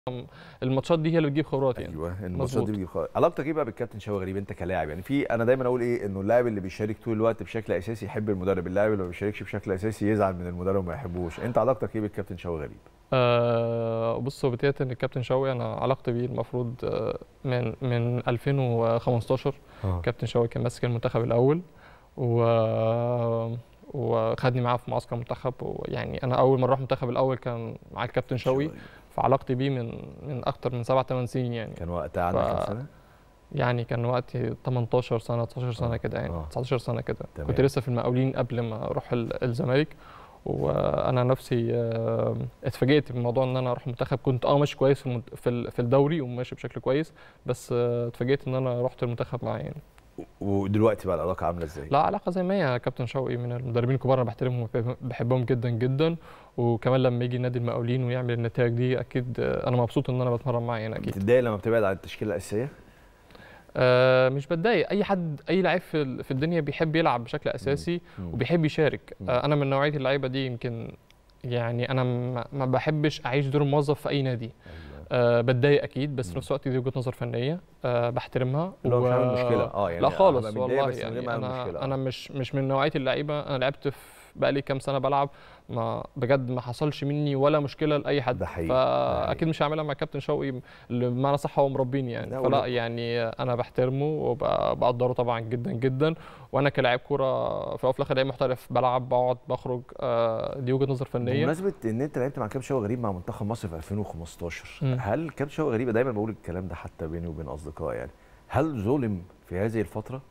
الماتشات دي هي اللي بتجيب خبرات يعني ايوه الماتشات مظبوط. دي بتجيب خالص علاقتك ايه بقى بالكابتن شوقي غريب انت كلاعب يعني في انا دايما اقول ايه انه اللاعب اللي بيشارك طول الوقت بشكل اساسي يحب المدرب اللاعب اللي ما بيشاركش بشكل اساسي يزعل من المدرب وما يحبوش انت علاقتك ايه بالكابتن شوقي غريب آه بص هو بداية ان الكابتن شوقي انا علاقتي بيه المفروض آه من من 2015 كابتن شوقي كان ماسك المنتخب الاول و وخدني معاه في معسكر المنتخب ويعني انا اول ما اروح المنتخب الاول كان مع الكابتن شوقي فعلاقتي بيه من من اكتر من سبع ثمان سنين يعني كان وقتها عندك ف- كام سنه؟ يعني كان وقتي 18 سنه 19 سنه آه، كده يعني آه. 19 سنه كده تمام. كنت لسه في المقاولين قبل ما اروح ال- الزمالك وانا نفسي آه، اتفاجئت بموضوع ان انا اروح المنتخب كنت اه ماشي كويس في المنت- في ال- في الدوري وماشي بشكل كويس بس آه، اتفاجئت ان انا رحت المنتخب معاه يعني ودلوقتي بقى العلاقه عامله ازاي؟ لا علاقه زي ما هي كابتن شوقي من المدربين الكبار انا بحترمهم وبحبهم جدا جدا وكمان لما يجي نادي المقاولين ويعمل النتائج دي اكيد آه، انا مبسوط ان انا بتمرن معاه يعني اكيد بتتضايق لما بتبعد عن التشكيله الاساسيه؟ آه مش بتضايق اي حد اي لعيب في ال- في الدنيا بيحب يلعب بشكل اساسي مم. وبيحب يشارك مم. آه انا من نوعيه اللعيبه دي يمكن يعني انا ما- ما بحبش اعيش دور الموظف في اي نادي أيوة. آه بتضايق اكيد بس في مم. نفس الوقت دي وجهه نظر فنيه آه بحترمها اللي هو مش و- عامل مشكله اه يعني لا خالص هبقى متضايق والله بس من غير يعني ما أعمل انا مشكلة. انا مش مش من نوعيه اللعيبه انا لعبت في بقالي كام سنه بلعب ما بجد ما حصلش مني ولا مشكله لاي حد ده حقيقي، ده حقيقي. فاكيد مش هعملها مع كابتن شوقي اللي بمعنى صح هو مربيني يعني لا، فلا ولا- يعني انا بحترمه وبقدره طبعا جدا جدا وانا كلاعب كوره في الأول وفي الاخر لعيب محترف بلعب بقعد بخرج آه، دي وجهه نظر فنيه بمناسبه ان انت لعبت مع كابتن شوقي غريب مع منتخب مصر في 2015 مم. هل كابتن شوقي غريب دايما بقول الكلام ده حتى بيني وبين اصدقائي يعني هل ظلم في هذه الفتره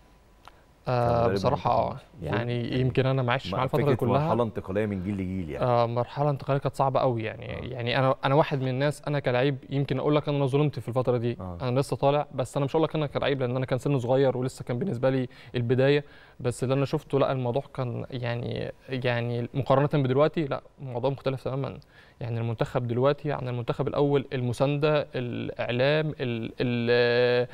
آه كمدرب بصراحه منتخب اه مصر. يعني ظلم. يمكن انا ما عشتش مع مع الفتره فكرة كلها مرحله انتقاليه من جيل لجيل يعني آه مرحله انتقاليه كانت صعبه قوي يعني يعني انا انا واحد من الناس انا كلاعب يمكن اقول لك انا ظلمت في الفتره دي آه. انا لسه طالع بس انا مش هقول لك انا كلاعب لان انا كان سن صغير ولسه كان بالنسبه لي البدايه بس اللي انا شفته لا الموضوع كان يعني يعني مقارنه بدلوقتي لا الموضوع مختلف تماما يعني المنتخب دلوقتي عن المنتخب الاول المسانده الاعلام ال ال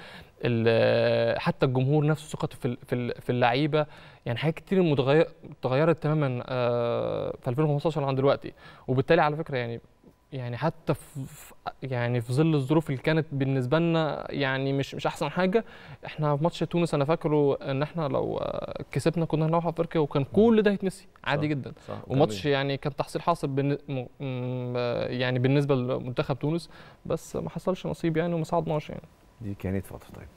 ال حتى الجمهور نفسه ثقته في ال- في ال- في اللعيبه يعني حاجات كتير متغير اتغيرت تماما آه، في 2015 عن دلوقتي وبالتالي على فكره يعني يعني حتى في في- يعني في ظل الظروف اللي كانت بالنسبه لنا يعني مش مش احسن حاجه احنا في ماتش تونس انا فاكره ان احنا لو آه، كسبنا كنا هنروح افريقيا وكان كل ده يتنسي عادي صح. جدا صح وماتش يعني كان تحصيل حاصل بالن... م... م... يعني بالنسبه لمنتخب تونس بس ما حصلش نصيب يعني وما صعدناش يعني دي كانت فتره طيب